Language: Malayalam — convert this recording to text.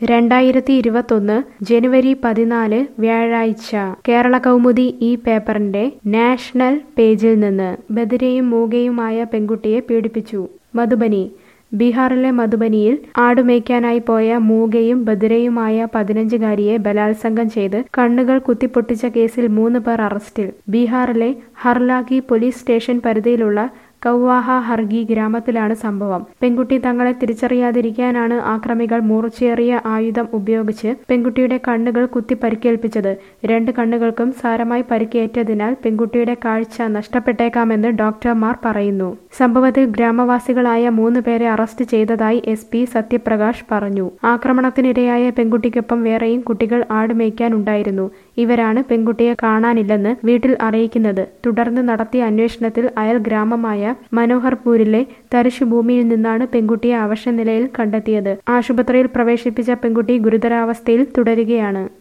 രണ്ടായിരത്തി ഇരുപത്തൊന്ന് ജനുവരി പതിനാല് വ്യാഴാഴ്ച കേരള കൗമുദി ഈ പേപ്പറിന്റെ നാഷണൽ പേജിൽ നിന്ന് ബധിരയും മൂകയുമായ പെൺകുട്ടിയെ പീഡിപ്പിച്ചു മധുബനി ബീഹാറിലെ മധുബനിയിൽ ആടുമേയ്ക്കാനായി പോയ മൂകയും ബധിരയുമായ പതിനഞ്ചുകാരിയെ ബലാത്സംഗം ചെയ്ത് കണ്ണുകൾ കുത്തിപ്പൊട്ടിച്ച കേസിൽ മൂന്ന് പേർ അറസ്റ്റിൽ ബീഹാറിലെ ഹർലാഗി പോലീസ് സ്റ്റേഷൻ പരിധിയിലുള്ള കൗവാഹ ഹർഗി ഗ്രാമത്തിലാണ് സംഭവം പെൺകുട്ടി തങ്ങളെ തിരിച്ചറിയാതിരിക്കാനാണ് ആക്രമികൾ മൂർച്ചയേറിയ ആയുധം ഉപയോഗിച്ച് പെൺകുട്ടിയുടെ കണ്ണുകൾ കുത്തി പരിക്കേൽപ്പിച്ചത് രണ്ട് കണ്ണുകൾക്കും സാരമായി പരിക്കേറ്റതിനാൽ പെൺകുട്ടിയുടെ കാഴ്ച നഷ്ടപ്പെട്ടേക്കാമെന്ന് ഡോക്ടർമാർ പറയുന്നു സംഭവത്തിൽ ഗ്രാമവാസികളായ മൂന്ന് പേരെ അറസ്റ്റ് ചെയ്തതായി എസ് പി സത്യപ്രകാശ് പറഞ്ഞു ആക്രമണത്തിനിരയായ പെൺകുട്ടിക്കൊപ്പം വേറെയും കുട്ടികൾ ആടുമേയ്ക്കാനുണ്ടായിരുന്നു ഇവരാണ് പെൺകുട്ടിയെ കാണാനില്ലെന്ന് വീട്ടിൽ അറിയിക്കുന്നത് തുടർന്ന് നടത്തിയ അന്വേഷണത്തിൽ അയൽ ഗ്രാമമായ മനോഹർപൂരിലെ തരിശുഭൂമിയിൽ നിന്നാണ് പെൺകുട്ടിയെ അവശനിലയിൽ കണ്ടെത്തിയത് ആശുപത്രിയിൽ പ്രവേശിപ്പിച്ച പെൺകുട്ടി ഗുരുതരാവസ്ഥയിൽ തുടരുകയാണ്